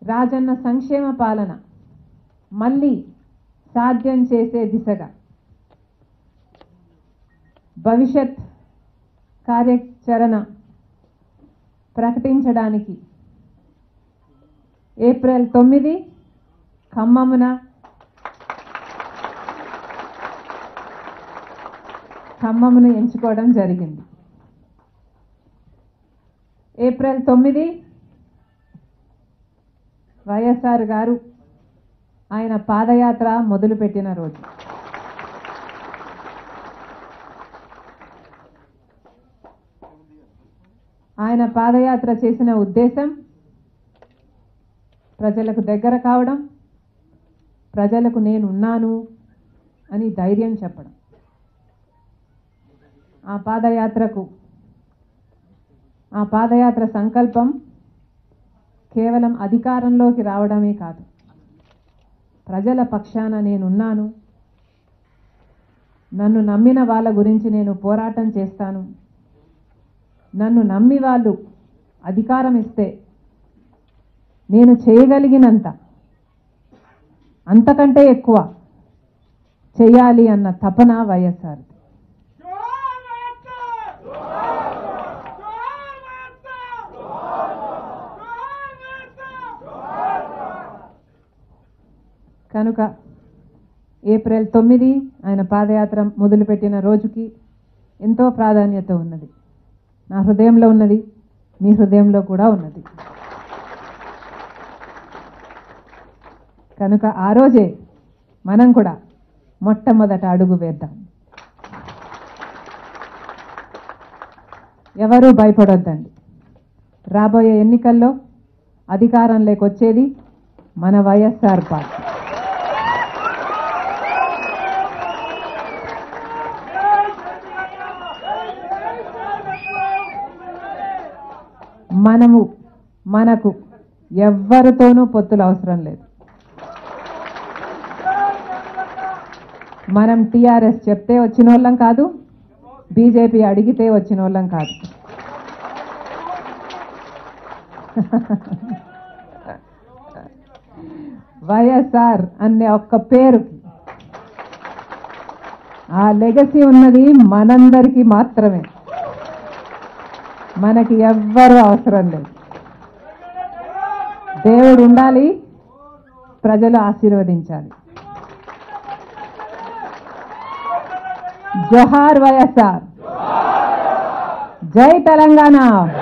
రాజన్న సంక్షేమ పాలన మళ్ళీ సాధ్యం చేసే దిశగా భవిష్యత్ కార్యాచరణ ప్రకటించడానికి ఏప్రిల్ తొమ్మిది ఖమ్మమున ఖమ్మమును ఎంచుకోవడం జరిగింది ఏప్రిల్ తొమ్మిది వైఎస్ఆర్ గారు ఆయన పాదయాత్ర మొదలుపెట్టిన రోజు ఆయన పాదయాత్ర చేసిన ఉద్దేశం ప్రజలకు దగ్గర కావడం ప్రజలకు నేనున్నాను అని ధైర్యం చెప్పడం ఆ పాదయాత్రకు ఆ పాదయాత్ర సంకల్పం కేవలం అధికారంలోకి రావడమే కాదు ప్రజల పక్షాన నేనున్నాను నన్ను నమ్మిన వాళ్ళ గురించి నేను పోరాటం చేస్తాను నన్ను నమ్మి వాళ్ళు అధికారం ఇస్తే నేను చేయగలిగినంత అంతకంటే ఎక్కువ చేయాలి అన్న తపన వైఎస్ఆర్ కనుక ఏప్రిల్ తొమ్మిది ఆయన పాదయాత్ర మొదలుపెట్టిన రోజుకి ఎంతో ప్రాధాన్యత ఉన్నది నా హృదయంలో ఉన్నది మీ హృదయంలో కూడా ఉన్నది కనుక ఆ రోజే మనం కూడా మొట్టమొదట అడుగు వేద్దాం ఎవరూ భయపడొద్దండి రాబోయే ఎన్నికల్లో అధికారం లేకొచ్చేది మన వైఎస్ఆర్ పార్టీ మనము మనకు ఎవ్వరితోనూ పొత్తులు అవసరం లేదు మనం టీఆర్ఎస్ చెప్తే వచ్చిన వాళ్ళం కాదు బీజేపీ అడిగితే వచ్చిన వాళ్ళం కాదు వైఎస్ఆర్ అనే ఒక్క పేరుకి ఆ లెగసీ ఉన్నది మనందరికీ మాత్రమే మనకి ఎవ్వరు అవసరం లేదు దేవుడు ఉండాలి ప్రజలు ఆశీర్వదించాలి జోహార్ వైఎస్ఆర్ జై తెలంగాణ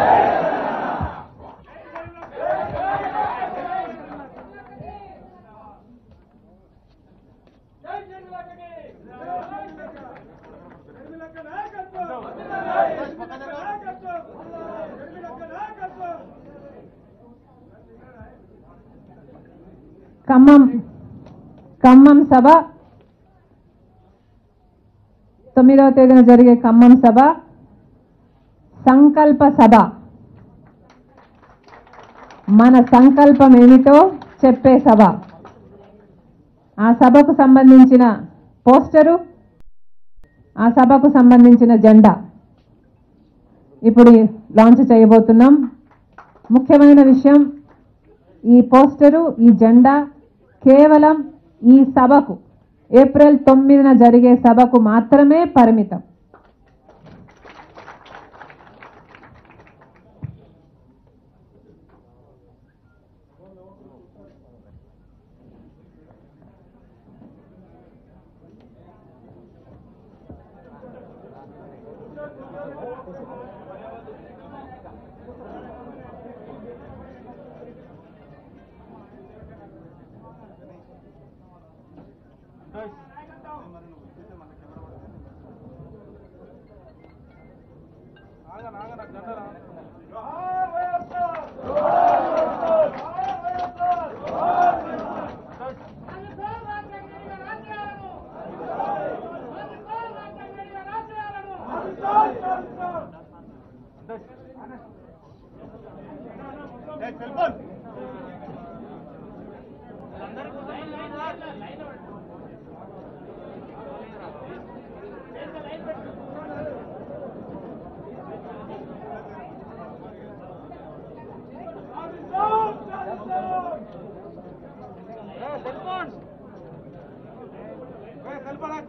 ఖమ్మం ఖమ్మం సభ తొమ్మిదవ తేదీన జరిగే ఖమ్మం సభ సంకల్ప సభ మన సంకల్పం ఏమిటో చెప్పే సభ ఆ సభకు సంబంధించిన పోస్టరు ఆ సభకు సంబంధించిన జెండా ఇప్పుడు లాంచ్ చేయబోతున్నాం ముఖ్యమైన విషయం ఈ పోస్టరు ఈ జెండా కేవలం ఈ సభకు ఏప్రిల్ తొమ్మిదిన జరిగే సభకు మాత్రమే పరిమితం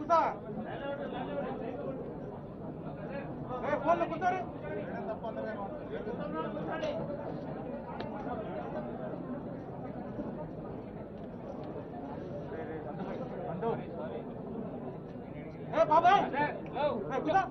వస్తా ఏ ఫోన్లో కూర్చోరి ఏ బాబాయ్ ఏ కూర్చో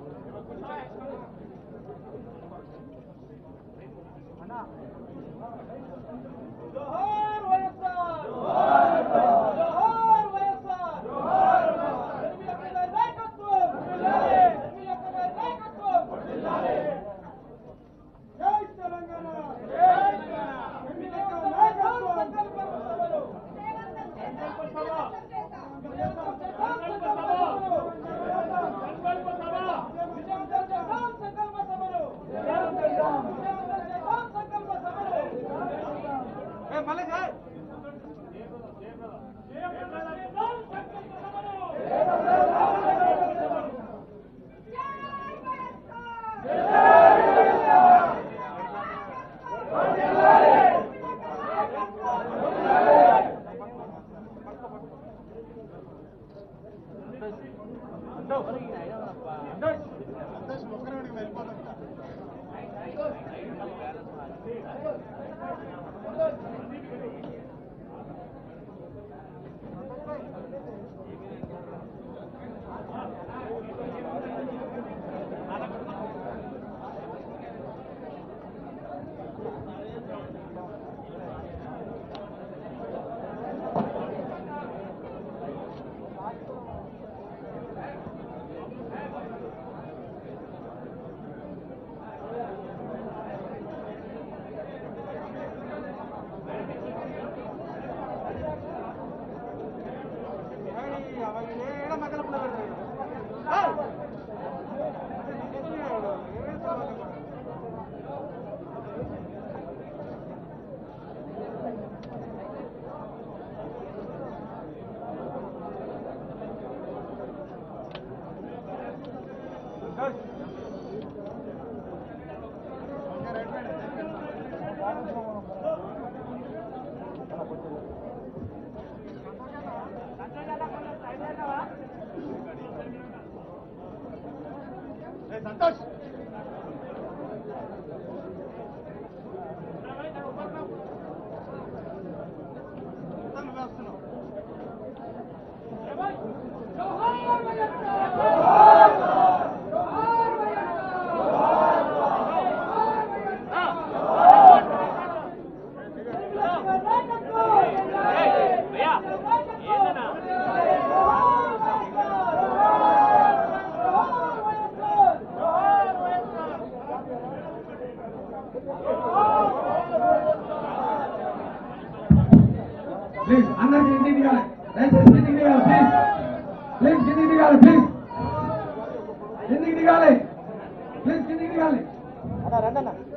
జోహార్ వైఎస్ఆర్ జోహార్ జోహార్ వైఎస్ఆర్ జోహార్ జోహార్ నాయకత్వం జిల్లాలే నాయకత్వం జిల్లాలే జై తెలంగాణ జై తెలంగాణ నాయకత్వం సంకల్ప సభలు సంకల్ప సభ సంకల్ప సభ సంకల్ప సభ విజయం చేద్దాం సంకల్ప సభలు విజయం చేద్దాం సంకల్ప సభలు ఏ మళ్ళీ సార్ సంతోష్ ప్లీజ్ అందరికి ఇంటికి దిగాలి దయచేసి ఇంటికి దిగాలి ప్లీజ్ ప్లీజ్ కిందికి దిగాలి ప్లీజ్ కిందికి దిగాలి ప్లీజ్ కిందికి దిగాలి అన్న రండి అన్న